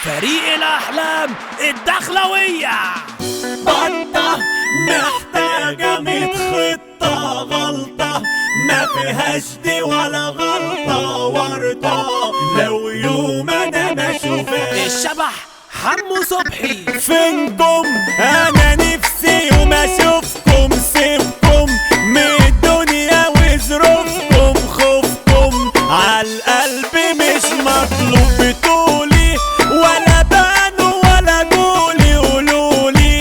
فريق الأحلام الدخلوية بطة محتاجة ميت خطة غلطة ما فيهاش دي ولا غلطة ورطة لو يوم انا ما اشوفهاش الشبح حمو صبحي فينكم انا نفسي يوم اشوفكم سيبكم من الدنيا وظروفكم خوفكم عالقلب مش مطلوب بتقولي ولا بانوا ولا قولي قولولي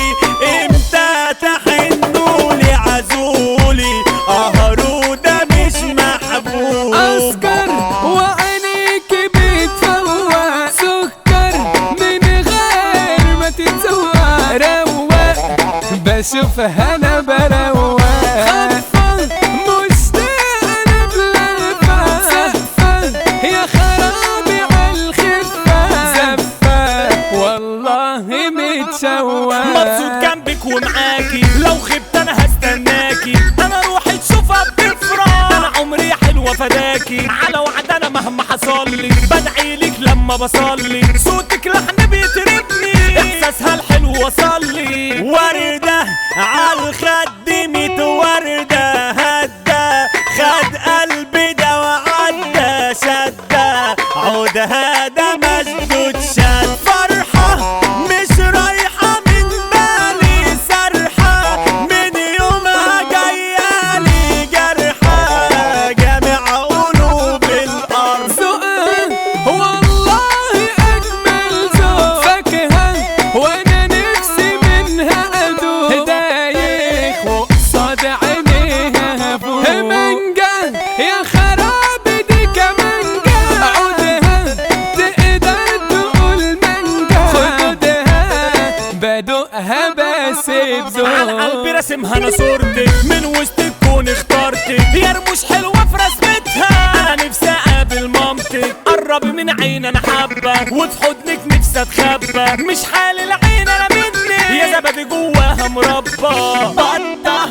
امتى تحنولي عزولي قهروا ده مش محبوب أسكر وعينيك بتفوق سكر من غير ما تتسوق روق بشوفها أنا بروق خفة مشتاق أنا بلفة سقفة يا خرابي عالخفة زفة والله متشوق مبسوط جنبك ومعاكي لو غبت انا هستناكي انا روحي تشوفها بتفرح انا عمري حلوه فداكي على وعد انا مهما حصل لي بدعي لك لما بصلي صوتك لحن بيطربني احساسها الحلو وصل لي ورده عالخد ميت ورده هدى خد قلبي ده وعدى شدة عود هذا مشدود شد فرحة مش رايحة من بالي سرحة من يومها جايالي جرحة جامع قلوب الأرض ذوقها والله أجمل ذوق فاكهة وأنا نفسي منها أدوق دايخ وقصاد عينيها فوق مانجا يا خرابي دي كمانجا عودها تقدر تقول مانجا خدودها بدوقها بس بذوق على قلبي راسمها انا صورتك من وسط الكون اخترتك يا رموش حلوه في رسمتها انا نفسي اقابل مامتك قربي من عين انا حبه وفي حضنك نفسي اتخبى مش حال العين انا مني يا زبدي جواها مربى بطه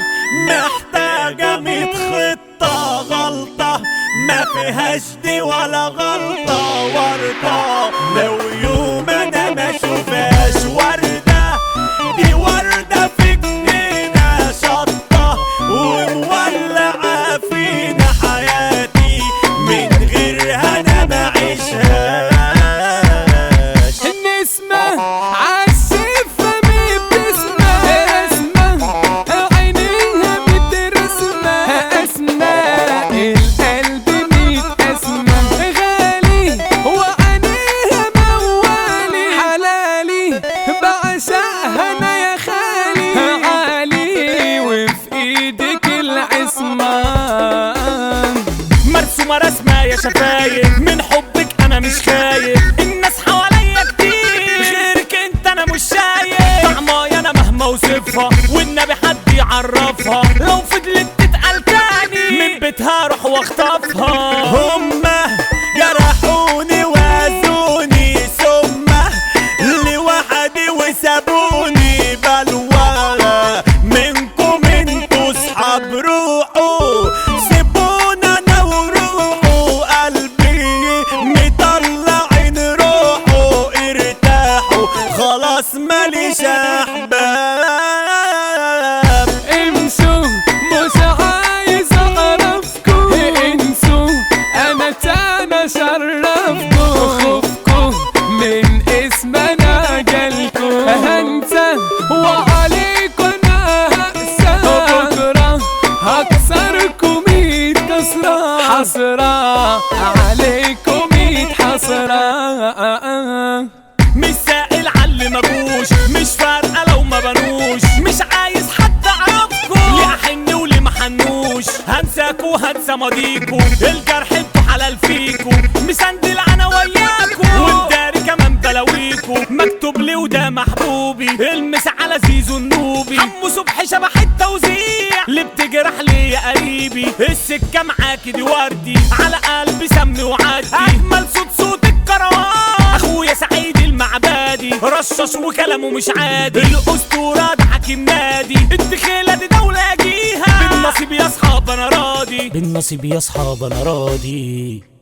محتاجه ميت خطه غلطه ما فيهاش دي ولا غلطه ورطه لو يوم انا ما اشوفهاش ورده دي وردة في جنينة شطة ومولعة فينا حياتي من غيرها أنا ما عيشهاش النسمة عالشفة بتسمع اسمع عينيها بترسمة اسماء القلب ميت اسمع غالي وعينيها موالي حلالي بعشقها انا يا خالي عالي وفي ايدك العصمة مرسومة رسمة يا شفايف من حبك أنا مش خايف الناس حواليا كتير غيرك أنت أنا مش شايف طعمايا أنا مهما أوصفها والنبي حد يعرفها لو فضلت تتقال تاني من بيتها أروح وأخطفها هما جرحوني وأذوني ثم لوحدي وسابوني بلوى منكم انتوا صحاب روحوا سيبونا انا وروحوا قلبي مطلعين روحه ارتاحوا خلاص ماليش احباب امشوا مش عايز اعرفكم انسوا انا تانا شرفكم خوفكم من اسم انا جالكم هنسى وعليكم انا هقسى بكره هكسركم ميت كسرة حسرة عليكم ميت حسرة مش سائل على اللي مجوش مش فارقه لو ما بنوش مش عايز حد اعرفكم ليه احن وليه ما حنوش هنساكوا هنسى ماضيكوا الجرح انتوا حلال فيكوا مسندل انا وياكوا والداري كمان بلاويكوا مكتوب لي وده محبوبي المس على زيزو النوبي حمو صبحي شبح التوزيع اللي بتجرح لي يا قريبي السكه معاكي دي وردي على قلبي سمي وعدي اجمل صوت صوت الكروان اخويا سعيد المعبادي رشاش وكلامه مش عادي الاسطوره ده حكيم نادي الدخيله دي دوله جيها بالنصيب يا اصحاب انا راضي بالنصيب يا اصحاب انا راضي